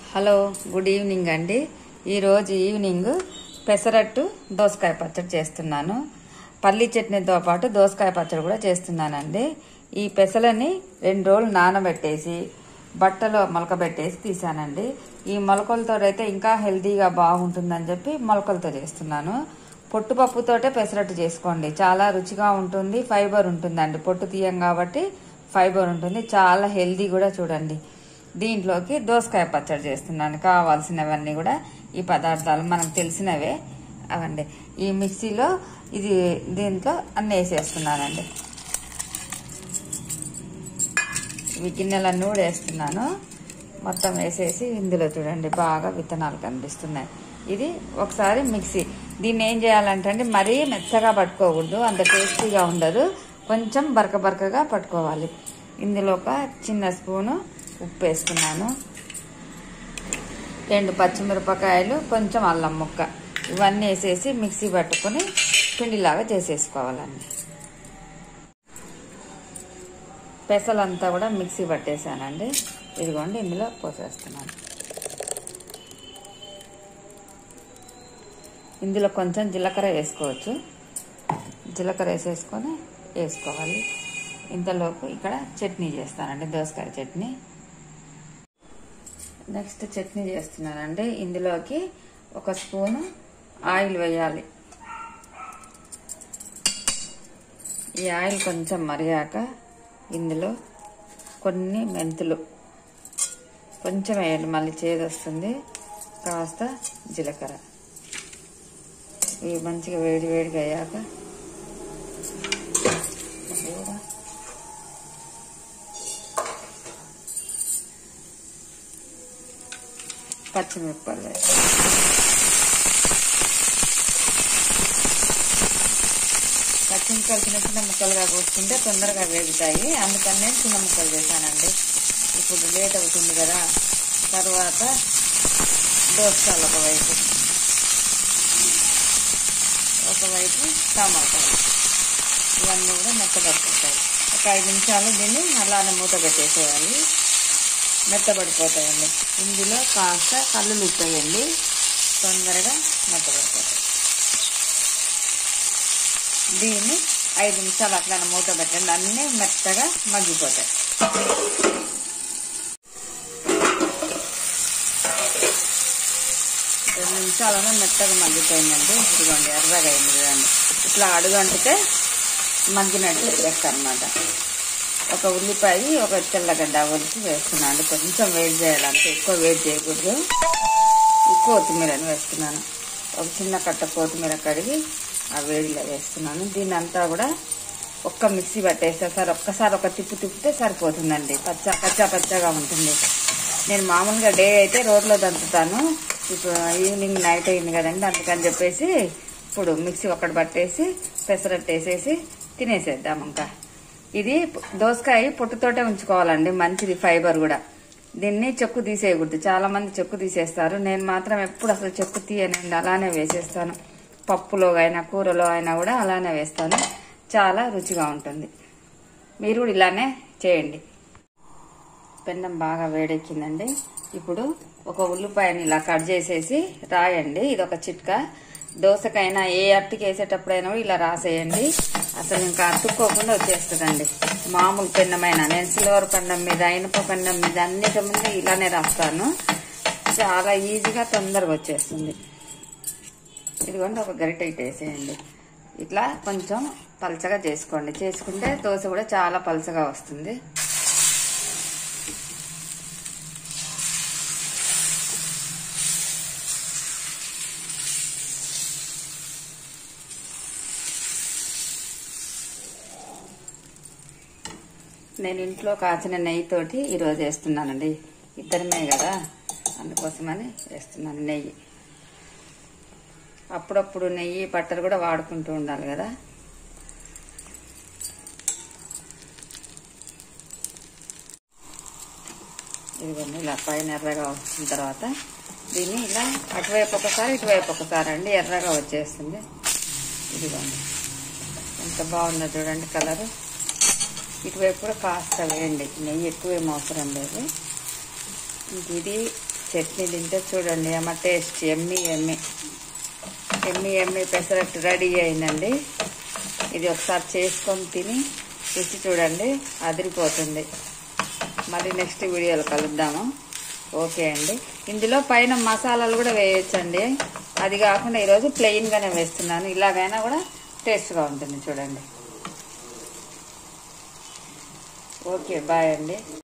hello good evening అండి ఈరోజు evening pesarattu దోసకాయ పచ్చడి చేస్తున్నాను పల్లి చట్నీతో పాటు దోసకాయ పచ్చడి కూడా చేస్తున్నానండి ఈ పెసలని రెండు రోజులు నానబెట్టేసి బట్టలో మొలకబెట్టేసి తీసానండి ఈ మొలకలతో అయితే ఇంకా హెల్తీగా బాగుంటుందని చెప్పి మొలకలతో చేస్తున్నాను పొట్టుపప్పుతోటే పెసరట్టు చేసుకోండి చాలా రుచిగా ఉంటుంది ఫైబర్ ఉంటుందండి పొట్టు తీయం కాబట్టి ఫైబర్ ఉంటుంది చాలా హెల్తీ కూడా చూడండి దీంట్లోకి దోసకాయ పచ్చడి చేస్తున్నాను కావాల్సినవన్నీ కూడా ఈ పదార్థాలు మనకు తెలిసినవే అవండి ఈ మిక్సీలో ఇది దీంట్లో అన్నీ వేసేస్తున్నానండి ఇవి గిన్నెలన్నీ కూడా వేస్తున్నాను మొత్తం వేసేసి ఇందులో చూడండి బాగా విత్తనాలు కనిపిస్తున్నాయి ఇది ఒకసారి మిక్సీ దీన్ని ఏం చేయాలంటే అండి మరీ మెత్తగా పట్టుకోకూడదు అంత టేస్టీగా ఉండదు కొంచెం బరక బరకగా పట్టుకోవాలి ఇందులో ఒక చిన్న స్పూను ఉప్పు వేసుకున్నాను రెండు పచ్చిమిరపకాయలు కొంచెం అల్లం ముక్క ఇవన్నీ వేసేసి మిక్సీ పట్టుకొని పిండిలాగా చేసేసుకోవాలండి పెసలంతా కూడా మిక్సీ పట్టేశానండి ఇదిగోండి ఇందులో పోసేస్తున్నాను ఇందులో కొంచెం జీలకర్ర వేసుకోవచ్చు జీలకర్ర వేసేసుకొని వేసుకోవాలి ఇంతలోపు ఇక్కడ చట్నీ చేస్తానండి దోసకాయ చట్నీ నెక్స్ట్ చట్నీ చేస్తున్నానండి ఇందులోకి ఒక స్పూను ఆయిల్ వేయాలి ఈ ఆయిల్ కొంచెం మరిగాక ఇందులో కొన్ని మెంతులు కొంచెం వేయండి మళ్ళీ చేదు వస్తుంది కాస్త జీలకర్ర ఇవి మంచిగా వేడి వేడిగా అయ్యాక పచ్చిమిరపకాయలు వేయాలి పచ్చిమిరపకాయలు చిన్న చిన్న ముక్కలుగా కోసుకుంటే తొందరగా వేగుతాయి అందుకని నేను చిన్న ముక్కలు చేశానండి ఇప్పుడు లేట్ అవుతుంది కదా తర్వాత దోసకాయలు ఒకవైపు ఒకవైపు టమాటాలు ఇవన్నీ కూడా మెత్తబడిపోతాయి ఒక ఐదు నిమిషాలు దీన్ని అలానే మూత పెట్టేసేయాలి మెత్తబడిపోతాయండి ఇందులో కాస్త కళ్ళు ఉప్పేయండి తొందరగా మెత్తబడిపోతాయి దీన్ని ఐదు నిమిషాలు అట్లా మూత పెట్టండి అన్నీ మెత్తగా మగ్గిపోతాయి రెండు నిమిషాలనే మెత్తగా మగ్గిపోయిందండి ఇదిగోండి ఎర్రగా అయింది చూడండి ఇట్లా అడుగంటితే మగ్గినట్టు లెక్క అనమాట ఒక ఉల్లిపాయ ఒక తెల్లగడ్డ ఒలిచి వేస్తున్నాను కొంచెం వేడి చేయాలంటే ఎక్కువ వేడి చేయకూడదు ఈ కొత్తిమీరని వేస్తున్నాను ఒక చిన్న కట్ట కొత్తిమీర కడిగి ఆ వేడిలో వేస్తున్నాను దీన్ని అంతా కూడా ఒక్క మిక్సీ పట్టేస్తే సార్ ఒక్కసారి ఒక తిప్పు తిప్పితే సరిపోతుందండి పచ్చ పచ్చ పచ్చగా ఉంటుంది నేను మామూలుగా డే అయితే రోడ్లో దంచుతాను ఇప్పుడు ఈవినింగ్ నైట్ అయింది కదండి అందుకని చెప్పేసి ఇప్పుడు మిక్సీ ఒక్కటి పట్టేసి పెసరట్టు వేసేసి తినేసేద్దాం ఇంకా ఇది దోసకాయ పొట్టుతోటే ఉంచుకోవాలండి మంచిది ఫైబర్ కూడా దీన్ని చెక్కు తీసేయకూడదు చాలా మంది చెక్కు తీసేస్తారు నేను మాత్రం ఎప్పుడు అసలు చెక్కు తీయనండి అలానే వేసేస్తాను పప్పులో అయినా కూరలో అయినా కూడా అలానే వేస్తాను చాలా రుచిగా ఉంటుంది మీరు కూడా ఇలానే చేయండి పెన్నం బాగా వేడెక్కిందండి ఇప్పుడు ఒక ఉల్లిపాయని ఇలా కట్ చేసేసి రాయండి ఇది ఒక చిట్కా దోసకైనా ఏ అట్టుకి వేసేటప్పుడైనా ఇలా రాసేయండి అసలు ఇంకా అతుక్కోకుండా వచ్చేస్తుందండి మామూలు పెన్నమైన నేను సిల్వర్ పెన్నం మీద ఇనుప పెన్నం మీద అన్నిటి మీద ఇలానే రాస్తాను చాలా ఈజీగా తొందరగా వచ్చేస్తుంది ఇదిగోండి ఒక గరిట ఇటు వేసేయండి ఇట్లా కొంచెం పలచగా చేసుకోండి చేసుకుంటే దోశ కూడా చాలా పలచగా వస్తుంది నేను ఇంట్లో కాచిన నెయ్యితోటి ఈరోజు వేస్తున్నానండి ఇద్దరమే కదా అందుకోసమని వేస్తున్నాను నెయ్యి అప్పుడప్పుడు నెయ్యి బట్టలు కూడా వాడుకుంటూ ఉండాలి కదా ఇదిగోండి ఇలా పైన ఎర్రగా వచ్చిన తర్వాత దీన్ని ఇలా అటువైపు ఒకసారి ఇటువైపు ఒకసారి అండి ఎర్రగా వచ్చేస్తుంది ఇదిగోండి ఎంత బాగుందో చూడండి కలరు ఇటువైపు కూడా కాస్త వేయండి నెయ్యి ఎక్కువ ఏం అవసరం లేదు ఇంక ఇది చట్నీ తింటే చూడండి అమ్మ టేస్ట్ ఎమ్మి ఎమ్మి ఎమ్మి ఎమ్మి పెసరట్టు రెడీ అయిందండి ఇది ఒకసారి చేసుకొని తిని రుచి చూడండి అదిరిపోతుంది మళ్ళీ నెక్స్ట్ వీడియోలో కలుద్దాము ఓకే అండి ఇందులో పైన మసాలాలు కూడా వేయొచ్చండి అది కాకుండా ఈరోజు ప్లెయిన్గానే వేస్తున్నాను ఇలాగైనా కూడా టేస్ట్గా ఉంటుంది చూడండి ఓకే బాయ్ అండి